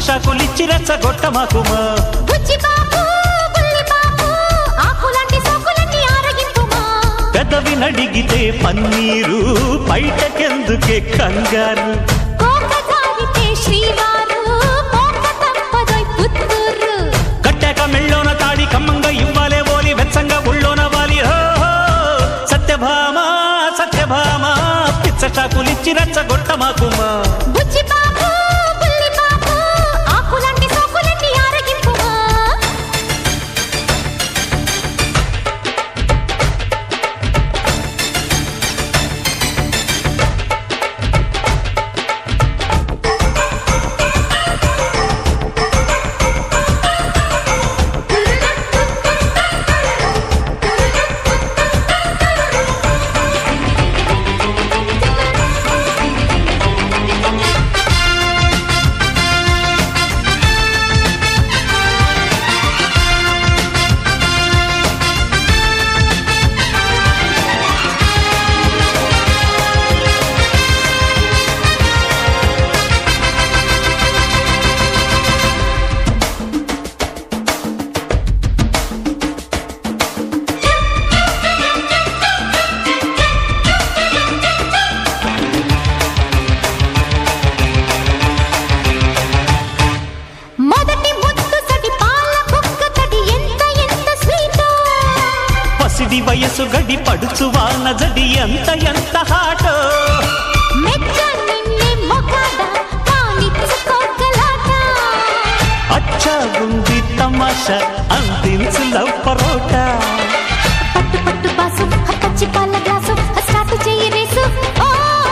పిచ్చషాకులిచ్చి రెచ్చగొట్టమాకుమా బుజ్జి బాబు బుల్లి బాబు ఆకులాంటి సోకులన్నీ ఆరగింపుమా పెదవి నడిగితే పన్నీరు బయటకెందుకే కంగారు కోక జారితే శ్రీవారు మోక తప్పదోయ్ పుత్తూరు కట్టాక మెళ్ళోన తాడి కమ్మంగా ఇవ్వాలే ఓలి వెచ్చంగా ఉళ్ళోన వాలి హో హో. సత్యభామ సత్యభామ పిచ్చషాకులిచ్చి రెచ్చగొట్టమాకుమా బుజ్జి బాబు బుల్లి బాబు ఆకులాంటి సోకులన్నీ ఆరగింపుమా మొదటి ముద్దు సడి పాల బుక్క తడి ఎంత ఎంత స్వీటో పసిడి వయసు గడి పడుచు వాన జడి ఎంత ఎంత హాటో మెచ్చ నిన్నే మొగాడ పాలిచ్చుకోగలాట అచ్చాగుంది తమాషా అందించు లవ్ పరోటా పట్టు పట్టు బాసు పచ్చి పాల గ్లాసు స్టార్ట్ చెయ్యి రేసు ఓ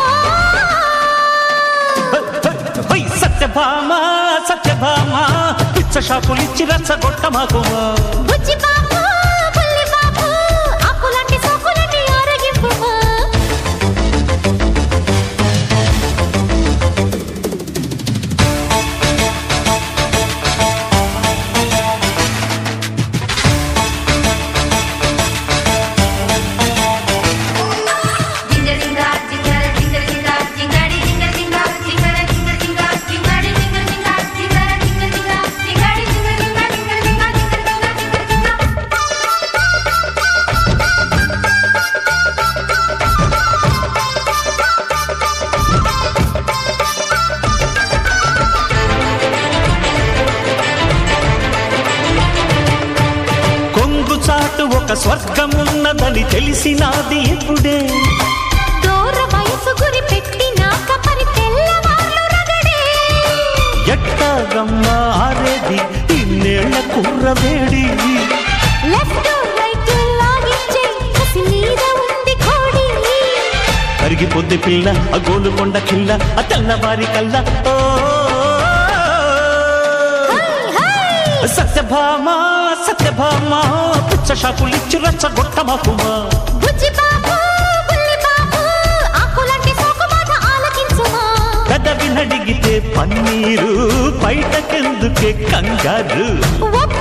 హై సత్యభామ సత్యభామ పిచ్చ షాపులిచ్చి రచ్చగొట్టమాకుమా బుజ్జి బాబు బుల్లి బాబు ఆకులాంటి సోకులన్నీ ఆరగింపుమా Jingle jingle jingle jingle jingle jingadi jingle jingle jingle jingle jingle jingadi jingle jingle jingle jingle jingle jingadi jingle jingle jingle jingle jingle jingle jingle కొంగు చాటు ఒక స్వర్గమున్నదని తెలిసినాది ఎప్పుడే దూర వయసు గురి పెట్టినాక పరి తెల్లవాళ్ళు రగడే ఎట్టాగమ్మ ఆరేది ఇన్నేళ్ల కుర్రవేడి లెఫ్ట్ రైట్ లాగించే కసి మీద ఉంది కోడి కరిగిపోద్ది పిల్ల ఆ గోలుకొండ కిల్ల ఆ తెల్లవారి కల్ల ఓ హై హై సత్యభామ సత్యభామ పిచ్చ షాపులిచ్చి రచ్చగొట్టమాకుమా బుజ్జి బాబు బుల్లి బాబు ఆకులాంటి సోకు మాట ఆలకించుమా పెదవి నడిగితే పన్నీరు బయటకెందుకే కంగారు ఒక్క